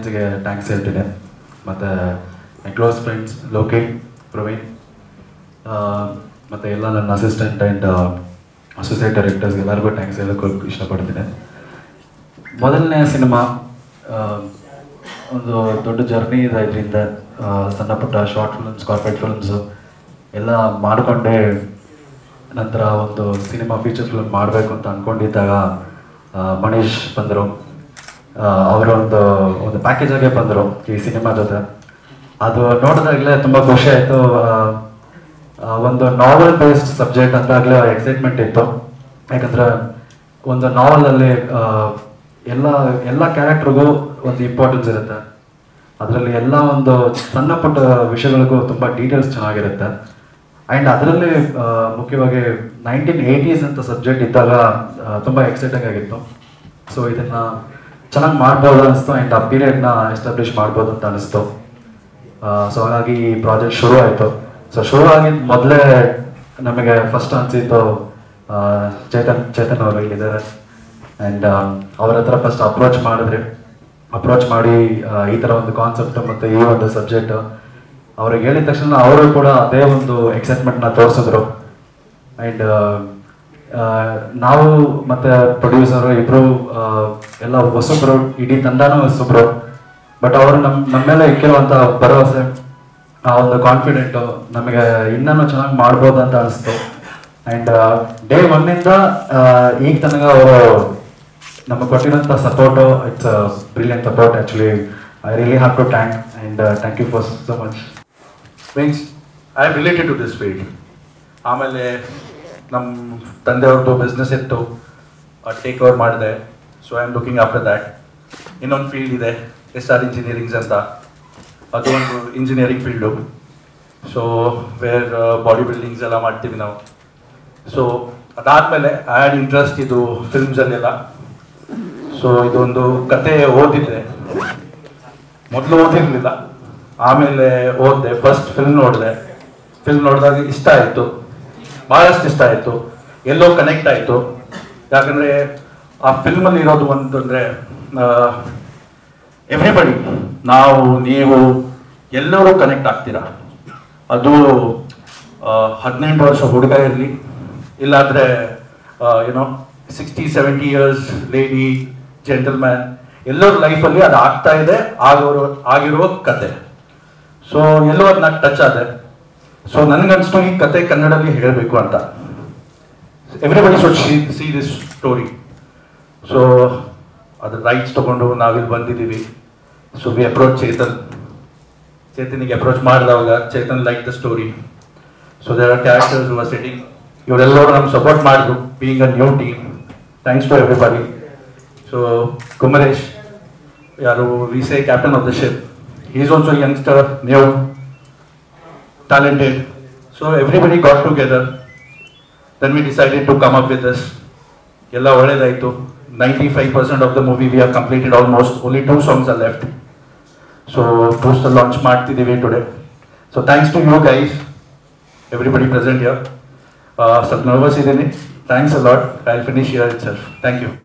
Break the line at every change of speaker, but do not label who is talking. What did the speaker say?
ಆಡಿಯನ್ಸ್ಗೆ thanks ಹೇಳ್ತೀನಿ ಮತ್ತು my close friends Loki Praveen ಆ, ಮತ್ತು ಎಲ್ಲ ನನ್ನ ಅಸಿಸ್ಟೆಂಟ್ ಆ್ಯಂಡ್ ಅಸೋಸಿಯೇಟ್ ಡೈರೆಕ್ಟರ್ಸ್ ಎಲ್ಲರಿಗೂ ಥ್ಯಾಂಕ್ಸ್ ಹೇಳೋಕ್ಕೆ ಇಷ್ಟಪಡ್ತೀನಿ ಮೊದಲನೇ ಸಿನಿಮಾ ಒಂದು ದೊಡ್ಡ ಜರ್ನಿ ಇದೆ ಇದರಿಂದ ಸಣ್ಣ ಪುಟ್ಟ ಶಾರ್ಟ್ ಫಿಲ್ಮ್ಸ್ ಕಾರ್ಪೊರೇಟ್ ಫಿಲ್ಮ್ಸು ಎಲ್ಲ ಮಾಡಿಕೊಂಡೆ ನಂತರ ಒಂದು ಸಿನಿಮಾ ಫೀಚರ್ ಫಿಲ್ಮ್ ಮಾಡಬೇಕು ಅಂತ ಅಂದ್ಕೊಂಡಿದ್ದಾಗ ಆ, ಮನೀಶ್ ಬಂದರು ಅವರ ಒಂದು ಒಂದು ಪ್ಯಾಕೇಜಾಗೆ ಬಂದರು ಈ ಸಿನಿಮಾ ಜೊತೆ ಅದು ನೋಡಿದಾಗಲೇ ತುಂಬ ಖುಷಿ ಆಯಿತು ಒಂದು ನಾವೆಲ್ ಬೇಸ್ಡ್ ಸಬ್ಜೆಕ್ಟ್ ಅಂತಾಗಲೇ ಎಕ್ಸೈಟ್ಮೆಂಟ್ ಇತ್ತು ಯಾಕಂದ್ರೆ ಒಂದು ನಾವಲಲ್ಲಿ ಎಲ್ಲ ಎಲ್ಲ ಕ್ಯಾರೆಕ್ಟರ್ಗೂ ಒಂದು ಇಂಪಾರ್ಟೆನ್ಸ್ ಇರುತ್ತೆ ಅದರಲ್ಲಿ ಎಲ್ಲ ಒಂದು ಸಣ್ಣ ಪುಟ್ಟ ವಿಷಯಗಳಿಗೂ ತುಂಬ ಡೀಟೇಲ್ಸ್ ಚೆನ್ನಾಗಿರುತ್ತೆ ಆ್ಯಂಡ್ ಅದರಲ್ಲಿ ಮುಖ್ಯವಾಗಿ ನೈನ್ಟೀನ್ ಏಯ್ಟೀಸ್ ಅಂತ ಸಬ್ಜೆಕ್ಟ್ ಇದ್ದಾಗ ಆ, ತುಂಬ ಎಕ್ಸೈಟಿಂಗ್ ಆಗಿತ್ತು ಸೊ ಇದನ್ನು ಚೆನ್ನಾಗಿ ಮಾಡ್ಬೋದು ಅನಿಸ್ತು ಆ್ಯಂಡ್ ಆ ಪೀರಿಯಡ್ನ ಎಸ್ಟಾಬ್ಲಿಷ್ ಮಾಡ್ಬೋದು ಅಂತ ಅನಿಸ್ತು ಸೊ ಹಾಗಾಗಿ ಈ ಪ್ರಾಜೆಕ್ಟ್ ಶುರು ಆಯಿತು ಸೊ ಶುರು ಆಗಿದ್ದ ಮೊದಲೇ ನಮಗೆ ಫಸ್ಟ್ ಅನಿಸಿದ್ದು ಚೇತನ್ ಚೇತನ್ ಅವರು ಇಲ್ಲಿದ್ದಾರೆ ಆ್ಯಂಡ್ ಅವ್ರ ಹತ್ರ ಫಸ್ಟ್ ಅಪ್ರೋಚ್ ಮಾಡಿದ್ರಿ ಅಪ್ರೋಚ್ ಮಾಡಿ ಆ, ಈ ಥರ ಒಂದು ಕಾನ್ಸೆಪ್ಟ್ ಮತ್ತು ಈ ಒಂದು ಸಬ್ಜೆಕ್ಟ್ ಅವ್ರಿಗೆ ಹೇಳಿದ ತಕ್ಷಣ ಅವರು ಕೂಡ ಅದೇ ಒಂದು ಎಕ್ಸೈಟ್ಮೆಂಟ್ನ ತೋರಿಸಿದ್ರು ಆ್ಯಂಡ್ ನಾವು ಮತ್ತೆ ಪ್ರೊಡ್ಯೂಸರು ಇಬ್ರು ಆ, ಎಲ್ಲ ಹೊಸಬ್ರು ಇಡೀ ತಂಡನೂ ಹೊಸಬ್ರು ಬಟ್ ಅವರು ನಮ್ಮ ನಮ್ಮ ಮೇಲೆ ಇಕ್ಕಿರುವಂಥ ಭರವಸೆ ಆ ಒಂದು ಕಾನ್ಫಿಡೆಂಟು ನಮಗೆ ಇನ್ನೂ ಚೆನ್ನಾಗಿ ಮಾಡ್ಬೋದು ಅಂತ ಅನಿಸ್ತು ಆ್ಯಂಡ್ ಡೇ ಒನ್ನಿಂದ ಈಗ ತನಕ ಅವರು ನಮಗೆ ಕೊಟ್ಟಿರೋಂಥ support it's brilliant support actually I really have to thank and thank you for so much
means I am related to this field ಆಮೇಲೆ ನಮ್ಮ ತಂದೆಯವ್ರದ್ದು ಬಿಸ್ನೆಸ್ ಇತ್ತು ಟೇಕ್ ಓವರ್ ಮಾಡಿದೆ so I am looking after that ಇನ್ನೊಂದು field ಇದೆ S R engineerings ಅಂತ ಅದು ಒಂದು engineering field so where body buildings ಎಲ್ಲ ಮಾಡ್ತೀವಿ ನಾವು ಸೊ ಅದಾದಮೇಲೆ ಐ ಹ್ಯಾಡ್ ಇಂಟ್ರೆಸ್ಟ್ ಇದು ಫಿಲ್ಮ್ಸಲ್ಲೆಲ್ಲ ಸೊ ಇದೊಂದು ಕತೆ ಓದಿದ್ದೆ ಮೊದಲು ಓದಿರಲಿಲ್ಲ ಆಮೇಲೆ ಓದಿದೆ ಫಸ್ಟ್ ಫಿಲ್ಮ್ ನೋಡಿದೆ ಫಿಲ್ಮ್ ನೋಡಿದಾಗ ಇಷ್ಟ ಆಯಿತು ಭಾಳಷ್ಟು ಇಷ್ಟ ಆಯಿತು ಎಲ್ಲೋ ಕನೆಕ್ಟ್ ಆಯಿತು ಯಾಕಂದರೆ ಆ ಫಿಲ್ಮಲ್ಲಿ ಇರೋದು ಒಂದು ಅಂದರೆ ಎವ್ರಿಬಡಿ ನಾವು ನೀವು ಎಲ್ಲರೂ ಕನೆಕ್ಟ್ ಆಗ್ತೀರಾ ಅದು ಹದಿನೆಂಟು ವರ್ಷ ಹುಡುಗ ಇರಲಿ ಇಲ್ಲಾಂದರೆ ಏನೋ sixty seventy years lady gentleman ಎಲ್ಲರ ಲೈಫಲ್ಲಿ ಅದು ಆಗ್ತಾ ಇದೆ ಆಗೋರು ಆಗಿರುವ ಕತೆ ಸೊ ಎಲ್ಲೋ ಅದನ್ನ ಟಚ್ ಆದೆ ಸೊ ನನಗನ್ಸ್ತು ಈ ಕತೆ ಕನ್ನಡದಲ್ಲಿ ಹೇಳಬೇಕು ಅಂತ everybody should see see this story so ಅದ್ರ ರೈಟ್ಸ್ ತಗೊಂಡು ನಾವಿಲ್ಲಿ ಬಂದಿದ್ದೀವಿ ಸೊ ವಿ ಅಪ್ರೋಚ್ ಚೇತನ್ ಚೇತನಿಗೆ ಅಪ್ರೋಚ್ ಮಾಡಿದವಾಗ Chetan like the story so there are characters are setting ಇವರೆಲ್ಲರೂ ನಮ್ಗೆ ಸಪೋರ್ಟ್ ಮಾಡಿದ್ರು being a new team thanks to everybody so Kumaresh ಯಾರು we say captain of the ship is also youngster new talented. So everybody got together. Then we decided to come up with this. ಎಲ್ಲ ಒಳ್ಳೇದಾಯಿತು ninety five percent of the movie we are completed almost only two songs are left so poster launch ಮಾಡ್ತಿದ್ದೀವಿ today so thanks to you guys everybody present ಯರ್ ಸ್ವಲ್ಪ nervous ಇದ್ದೀನಿ thanks a lot I finish ಯರ್ itself thank you